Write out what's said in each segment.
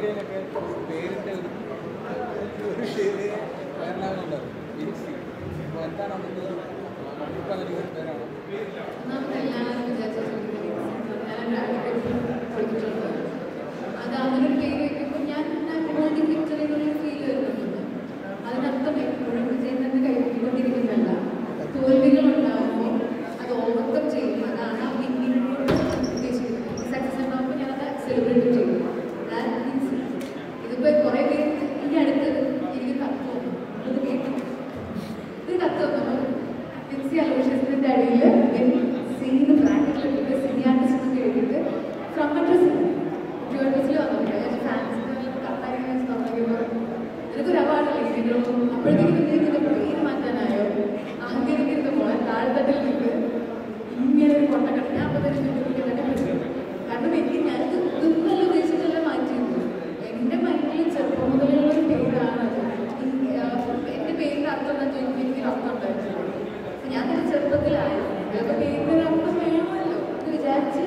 മീഡിയയിലൊക്കെ പേരിൻ്റെ ഒരു ഒരു ഷെയ്ഡ് വൈറലാകുന്നുണ്ട് ഇൻസി അപ്പോൾ എന്താണ് അതൊന്ന് ഇപ്പം നൽകിയ പേരാണ് നമ്മളെല്ലാവരും വിചാരിച്ചിട്ടുണ്ട് ഞാൻ പഠിച്ചിട്ടുണ്ട് അത് അങ്ങനെ ഒരു പേര് വെക്കുമ്പോൾ ഞാൻ മോഡി പിക്ചറിനുള്ള ഫീൽ വരുന്നുണ്ട് അതിനർത്ഥം എപ്പോഴും വിജയം തന്നെ കൈവരിക്കൊണ്ടിരിക്കുന്നതല്ല തോൽവികൾ ഉണ്ടാകുമ്പോൾ അത് ഓവർകം ചെയ്യും അതാണ് ആ വിന്നിനോട് ഉദ്ദേശിക്കുന്നത് സക്സസ് ഉണ്ടാകുമ്പോൾ ഞാനത് സെലിബ്രേറ്റ് ചെയ്യും That means ഇതിപ്പോൾ കുറേ പേര് ഈ അടുത്ത് എനിക്ക് കത്ത് വന്നു അത് കേൾക്കും ഇത് കത്ത് വന്നു ഫിക്സി അലോഷ്യസിന്റെ അടിയിൽ സീന്ന് ബ്രാക്കറ്റിലിട്ട് സിനിയാർട്ടിസ്റ്റ് എന്ന് എഴുതിയിട്ട് ഫ്രം അഡ്രസ് ജേർണലിസ്റ്റിൽ വന്നു ഫാൻസിന് കത്താരിങ്ങനെ വെച്ച് തുടങ്ങിയപ്പോൾ നിനക്കൊരു അവാർഡല്ലേ ഇതിൻ്റെ അപ്പോഴത്തേക്കും ഇതിന്റെ പേര് മാറ്റാനായോ അഹങ്കരിക്കരുത് പോലെ താഴ്ത്തട്ടിൽ നിന്ന് ഇങ്ങനെ ഒരു കൊട്ടക്കട്ട ഞാൻ അപ്പോൾ തന്നെ ചിന്തിക്കുന്നതൊക്കെ പറ്റും കാരണം എനിക്ക് ഞാൻ ഇതൊന്നല്ല ഉദ്ദേശിച്ചല്ല മാറ്റിയത് എൻ്റെ മനസ്സിൽ ചെറുപ്പം മുതലുള്ള ഒരു പേരാണ് അത്. ഈ, ആ, എൻ്റെ പേരിൻ്റെ അർത്ഥം എന്താ ചോദിക്കുമ്പോൾ എനിക്കൊരു അർത്ഥം ഉണ്ടായിരുന്നു ഞാൻ തന്നെ ചെറുപ്പത്തിലായിരുന്നു അതൊക്കെ പേരിൻ്റെ ഒരു അർത്ഥം വേണമല്ലോ എന്ന് വിചാരിച്ച്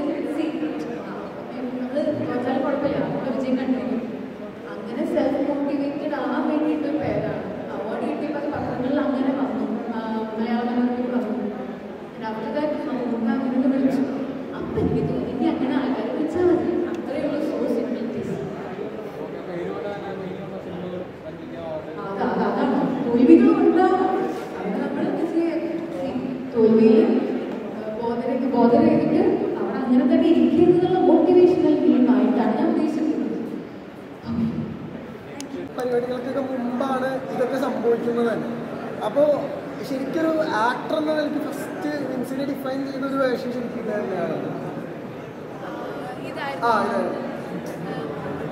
നമ്മൾ തോറ്റാൽ കുഴപ്പമില്ല നമ്മൾ വിജയം കണ്ടിരിക്കും അങ്ങനെ സെൽഫ് മോട്ടിവേറ്റഡ് ആവാൻ വേണ്ടിയിട്ട് ഒരു പേരാണ് അവാർഡ് കിട്ടിയപ്പോൾ അത് പത്രങ്ങളിൽ അങ്ങനെ വന്നു ആ, മലയാള മനോരമയിൽ വന്നു ആഫ്റ്റർ ദാറ്റ് നമുക്ക് അങ്ങനെ വിളിച്ചു അപ്പം എനിക്ക് തോന്നി ഇനി അങ്ങനെ ആൾക്കാർ വിളിച്ചാൽ മതി അത്രയേ ഉള്ളൂ സോ സിമ്പിളിറ്റീസ് ഓക്കെ അപ്പോൾ എഴുപതാനാണ് ഇനിയുള്ള സിനിമകൾ കണ്ടിരിക്കാൻ അത് അത് അതാണ് തോൽവികളും ഉണ്ടാവും അത് നമ്മൾ എന്ത് ചെയ്യാം തോൽവിയിൽ ബോധരയ്ക്ക് ബോധരയ്ക്ക് അവിടെ അങ്ങനെ തന്നെ ഇരിക്കുന്നതിനുള്ള മോട്ടിവേഷണൽ ഗെയിമായിട്ടാണ് ഞാൻ ഉദ്ദേശിക്കുന്നത് പരിപാടികൾക്കൊക്കെ മുമ്പാണ് ഇതൊക്കെ സംഭവിക്കുന്നത് തന്നെ അപ്പോൾ ശരിക്കൊരു ആക്ടർ എന്ന നിലയ്ക്ക് ഫസ്റ്റ് വിൻസിനെ ഡിഫൈൻ ചെയ്യുന്ന ഒരു വേഷം ശരിക്കും ഇത് തന്നെയാണ് ആ ഇതായിരുന്നു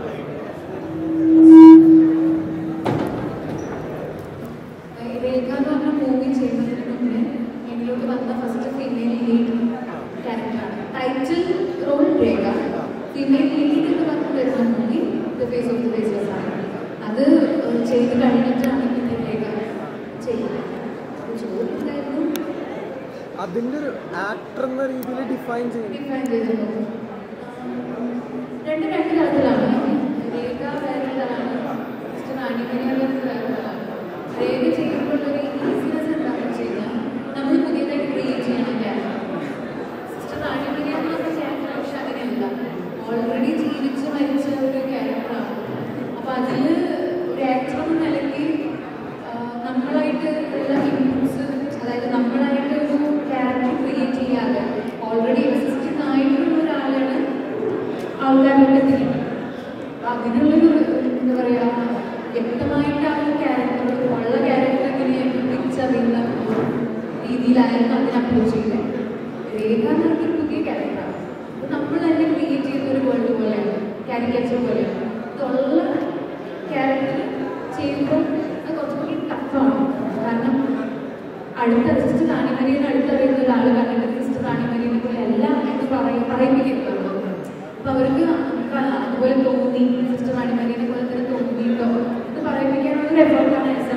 രേഖ എന്ന് പറഞ്ഞ മൂവി ചെയ്യുന്നതിന് മുന്നേ എന്നിലോട്ട് വന്ന ഫസ്റ്റ് ഫീമെയിൽ ലീഡ് ക്യാരക്ടറാണ് title role Rekha female lead എന്ന് പറഞ്ഞ് വരുന്ന movie the face of the faceless ആണ് അത് ഏഹ്, ചെയ്ത് കഴിഞ്ഞിട്ടാണ് പിന്നെ രേഖ ചെയ്യുന്നത് അപ്പോൾ ചോദിക്കുന്നുണ്ടായിരുന്നു അതിൻ്റെ ഒരു ആക്ടർ എന്ന രീതിയിൽ ഡിഫൈൻ ചെയ്യുന്നത് ഡിഫൈൻ ചെയ്തത് രണ്ട് രണ്ട് തരത്തിലാണ് രേഖ വേറെ തരമാണ് മിസ്റ്റർ ആനിമനിയ വേറെ തരത്തിലാണ് രേഖ ചെയ്യുമ്പോഴൊരു ഈസിനെസ് എന്താണെന്ന് വെച്ച് കഴിഞ്ഞാൽ നമ്മൾ പുതിയതായിട്ട് ക്രിയേറ്റ് ചെയ്യണം ക്യാരക്ടർ സിസ്റ്റർ ആനിമനിയ എന്ന് പറഞ്ഞ ക്യാരക്ടർ പക്ഷെ അങ്ങനെയല്ല ഓൾറെഡി ജീവിച്ച് മരിച്ച ഒരു ക്യാരക്ടറാണ് അപ്പോൾ അതിൽ ഒരു ആക്ടർ എന്ന നിലയ്ക്ക് ആ, നമ്മളായിട്ട് ഉള്ള ഇൻപുട്സ് അതായത് നമ്മളായിട്ട് ഒരു ക്യാരക്ടർ ക്രിയേറ്റ് ചെയ്യാതെ ഓൾറെഡി എക്സിസ്റ്റിംഗ് ആയിട്ടുള്ള ഒരാളാണ് ആൾക്കാരുടെ എത്തിക്കുന്നത് അപ്പം അതിനുള്ളൊരു എന്താ പറയുക വ്യക്തമായിട്ട് ആ ഒരു ക്യാരക്ടർ ഉള്ള ക്യാരക്ടർ എങ്ങനെയാണ് തിരിച്ചറിയുന്ന ഒരു രീതിയിലായിരുന്നു അതിനെ അപ്രോച്ച് ചെയ്തത് രേഖ എന്ന് പറഞ്ഞൊരു പുതിയ ക്യാരക്ടറാണ് അപ്പോൾ നമ്മൾ തന്നെ ക്രിയേറ്റ് ചെയ്യുന്ന ഒരു വേൾഡ് പോലെയാണ് കാരിക്കേച്ചർ പോലെയാണ് ഇതുള്ള ക്യാരക്ടർ ചെയ്യുമ്പോൾ അത് കുറച്ചുകൂടി ടഫാണ് കാരണം അടുത്ത സിസ്റ്റർ റാണിമരിയെ അടുത്തറിയുന്ന ഒരാൾ കണ്ടിട്ട് സിസ്റ്റർ റാണിമരിയെ പോലെ അല്ല എന്ന് പറയും പറയിപ്പിക്കുന്നുണ്ട് അപ്പൊ അവർക്ക് ക- അതുപോലെ തോന്നി സിസ്റ്റർ റാണിമരിയെ പോലെ തന്നെ തോന്നിയിട്ടോ എന്ന് പറയിപ്പിക്കാനുള്ള ഒരു എഫേർട്ടാണ്